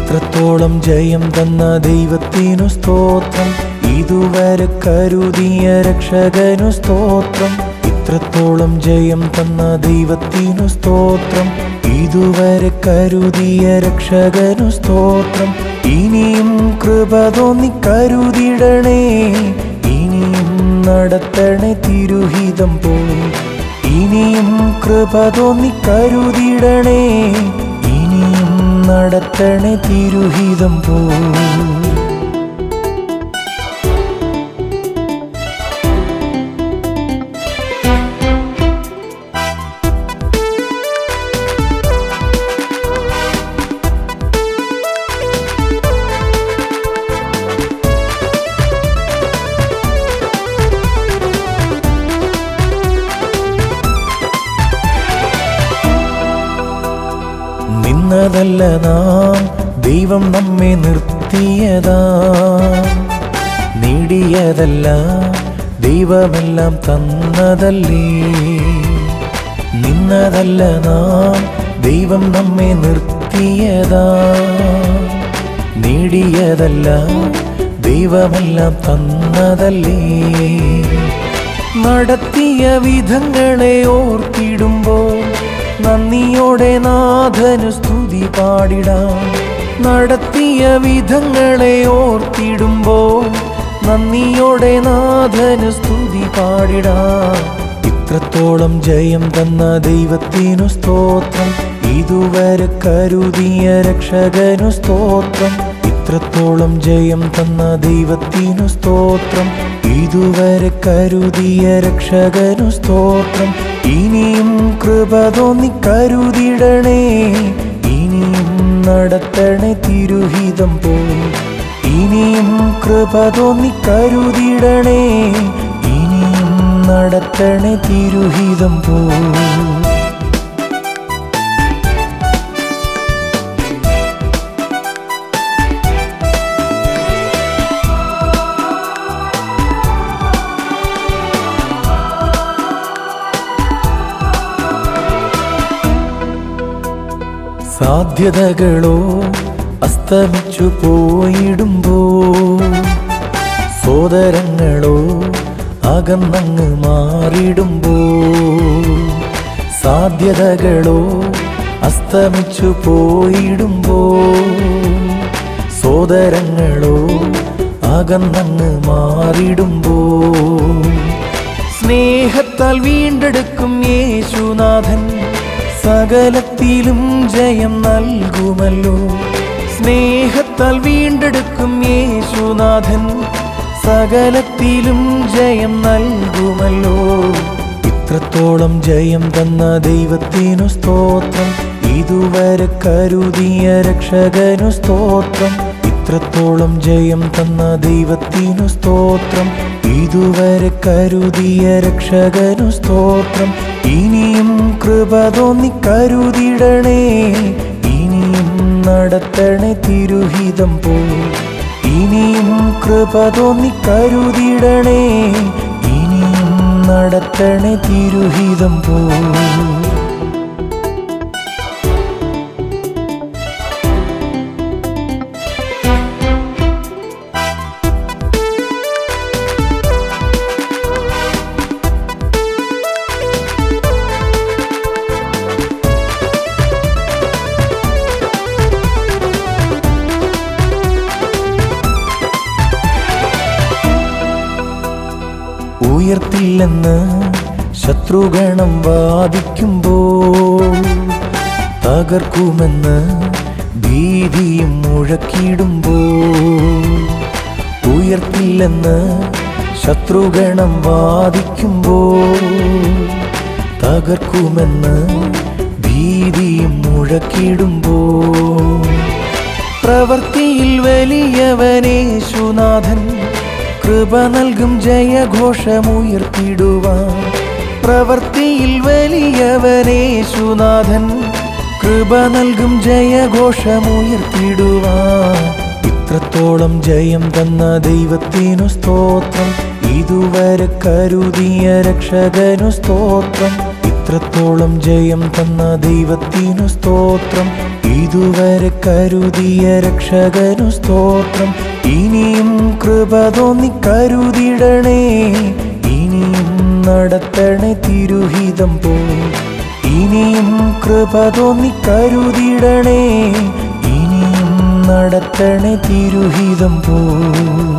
ഇത്രത്തോളം ജയം തന്ന ദൈവത്തിനു സ്തോത്രം ഇതുവരെ കരുതിയ രക്ഷകനു സ്തോത്രം ഇത്രത്തോളം ജയം തന്ന ദൈവത്തിനു സ്തോത്രം ഇതുവരെ കരുതിയ രക്ഷകനു സ്തോത്രം ഇനിയും കൃപ തോന്നി കരുതിടണേ ഇനിയും നടത്തണേ തിരുഹിതം പോ ഇനിയും കൃപ തോന്നി കരുതിടണേ ഇനിയും നടത്തണേ തിരുഹിതം പോ നിന്നതല്ല നാം ദൈവം നമ്മെ നിർത്തിയതാ നേടിയതല്ല ദൈവമെല്ലാം തന്നതല്ലേ നിന്നതല്ല നാം ദൈവം നമ്മെ നിർത്തിയതാ നേടിയതല്ല ദൈവമെല്ലാം തന്നതല്ലേ നടത്തിയ വിധങ്ങളെ ഓർത്തിടുമ്പോൾ നന്ദിയോടെ നാഥനു സ്തുതി പാടിടാം നടത്തിയ വിധങ്ങളെ ഓർത്തിടുമ്പോൾ നന്ദിയോടെ നാഥനു സ്തുതി പാടിടാം ഇത്രത്തോളം ജയം തന്ന ദൈവത്തിനു സ്തോത്രം ഇതുവരെ കരുതിയ രക്ഷകനു സ്തോത്രം ഇത്രത്തോളം ജയം തന്ന ദൈവത്തിനു സ്തോത്രം ഇതുവരെ കരുതിയ രക്ഷകനു സ്തോത്രം ഇനിയും കൃപ തോന്നി കരുതിടണേ ഇനിയും നടത്തണേ തിരുഹിതം പോ ഇനിയും കൃപ തോന്നി കരുതിടണേ ഇനിയും നടത്തണേ തിരുഹിതം പോ സാധ്യതകളോ അസ്തമിച്ചു പോയിടുമ്പോ സോദരങ്ങളോ അകന്നങ്ങ് മാറിടുമ്പോ സാധ്യതകളോ അസ്തമിച്ചു പോയിടുമ്പോ സോദരങ്ങളോ അകന്നങ്ങ് മാറിടുമ്പോ സ്നേഹത്താൽ വീണ്ടെടുക്കും യേശുനാഥൻ സകലത്തിലും ജയം നൽകുമല്ലോ സ്നേഹത്താൽ വീണ്ടെടുക്കും യേശുനാഥൻ സകലത്തിലും ജയം നൽകുമല്ലോ ഇത്രത്തോളം ജയം തന്ന ദൈവത്തിനു സ്തോത്രം ഇതുവരെ കരുതിയ രക്ഷകനു സ്തോത്രം ഇത്രത്തോളം ജയം തന്ന ദൈവത്തിനു സ്തോത്രം ഇതുവരെ കരുതിയ രക്ഷകനു സ്തോത്രം ഇനിയും കൃപ തോന്നി കരുതിടണേ ഇനിയും നടത്തണേ തിരുഹിതം പോ ഇനിയും കൃപ തോന്നി കരുതിടണേ ഇനിയും നടത്തണേ തിരുഹിതം പോ ഉയർത്തില്ലെന്ന് ശത്രുഗണം വാദിക്കുമ്പോൾ തകർക്കുമെന്ന് ഭീതിയും മുഴക്കിടുമ്പോൾ ഉയർത്തില്ലെന്ന് ശത്രുഗണം വാദിക്കുമ്പോൾ തകർക്കുമെന്ന് ഭീതിയും മുഴക്കിടുമ്പോൾ പ്രവൃത്തിയിൽ വലിയവനേശുനാഥൻ കൃപ നൽകും ജയഘോഷമുയർത്തിടുവാൻ പ്രവൃത്തിയിൽ വലിയവനേശുനാഥൻ കൃപ നൽകും ജയഘോഷമുയർത്തിടുവാൻ ഇത്രത്തോളം ജയം തന്ന ദൈവത്തിനു സ്തോത്രം ഇതുവരെ കരുതിയ രക്ഷകനു സ്തോത്രം ഇത്രത്തോളം ജയം തന്ന ദൈവത്തിനു സ്തോത്രം ഇതു ഇതുവരെ കരുതിയ രക്ഷകനു സ്തോത്രം ഇനിയും കൃപ തോന്നി കരുതിടണേ ഇനിയും നടത്തണേ തിരുഹിതം പോ ഇനിയും കൃപ തോന്നി കരുതിടണേ ഇനിയും നടത്തണേ തിരുഹിതം പോ